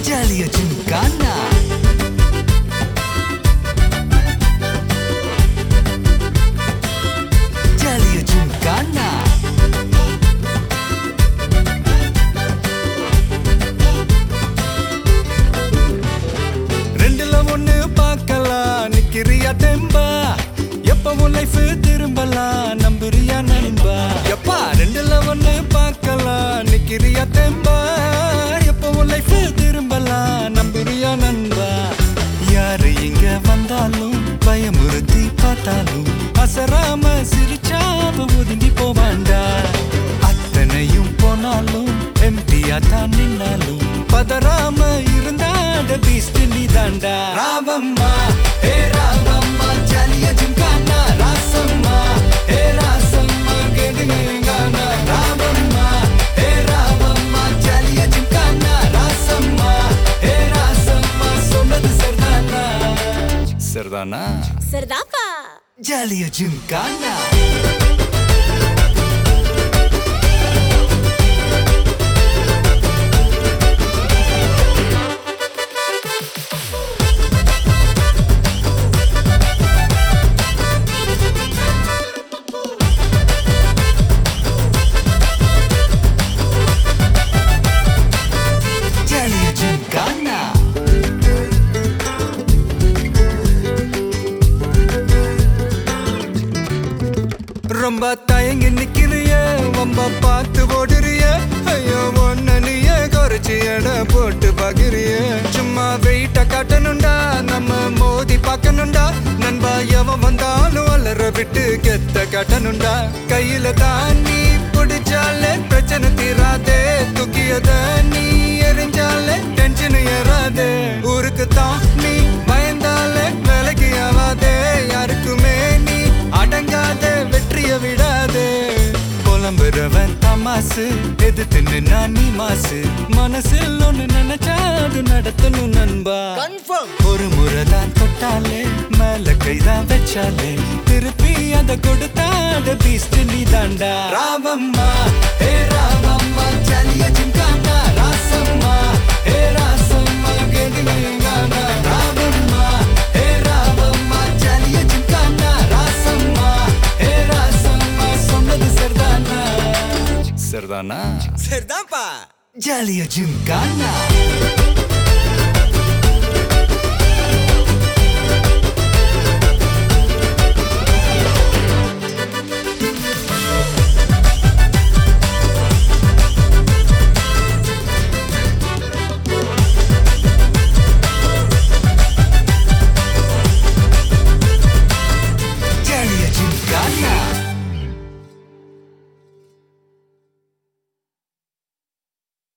ஜாலியா ஜிம்கானா ஜாலியா ஜிம்கானா ரெண்டுல ஒண்ணு பார்க்கலாம் நிக்கிறியா தெம்பா எப்பவும் லைஃப் திரும்பலாம் நம்புறியா நண்பா எப்பா ரெண்டுல ஒண்ணு பார்க்கலாம் நிக்கிறியா தெம்பா எப்பவும் லைஃப் திரும்பலாம் நம்புறியா நண்பா யாரு இங்க வந்தாலும் பயமுறுத்தி பார்த்தாலும் அசராம சிரிச்சாம ஒதுங்கி போவாண்டா அத்தனையும் போனாலும் எம்டியா தான் நின்னாலும் பதறாம இருந்தாட பீஸ்ட் நீ தாண்டா ராவம்மா ஹே ராவம்மா ஜாலியா ஜிம்கானா ராசம்மா ஹே ராசம்மா கேடுங்கானா ராவம்மா ஹே ராவம்மா ஜாலியா ஜிம்கானா ராசம்மா ஹே ராசம்மா சொன்னது சரிதானா சரிதானா சரிதாப்பா ஜாலியா ஜிம்கானா ஜாலியா ஜிம்கானா ரொம்ப தயங்கி நிக்கிறிய ரொம்ப பார்த்து ஓடுறிய ஐயோ ஒன்ன நீயே குறைச்சி எடை போட்டு பாக்குறிய சும்மா வெயிட்ட காட்டணும்டா நம்ம மோதி பார்க்கணும்டா நண்பா எவன் வந்தாலும் அலற விட்டு கெத்த காட்டணும்டா கையில தாண்டி பிடிச்சாலே பிரச்சனை தீராதே தூக்கியத நீ எரிஞ்சாலே டென்ஷன் ஏறாதே ஊருக்கு தான் நீ பயந்தாலே வேலைக்கு ஆவாதே யாருக்குமே நீ அடங்காத வெற்றிய விடாதே புலம்புறவன் தமாசு எதிர்த்து நின்னா நீ மாசு மனசில் ஒண்ணு நினைச்சா அது நடத்தணும் நண்பா ஒரு முறை தான் தொட்டாலே மேல கைதான் வச்சாலே திருப்பி அத கொடுத்தாட பீஸ்ட் நீ தாண்டா ராவம்மா ஹே ராவம்மா ஜாலியா ஜிம்கானா ராசம்மா ஹே ராசம்மா கேடுங்கானா ராவம்மா ஹே ராவம்மா ஜாலியா ஜிம்கானா ராசம்மா ஹே ராசம்மா சொன்னது சரிதானா சரிதானா சரிதான்ப்பா ஜாலியா ஜிம்கானா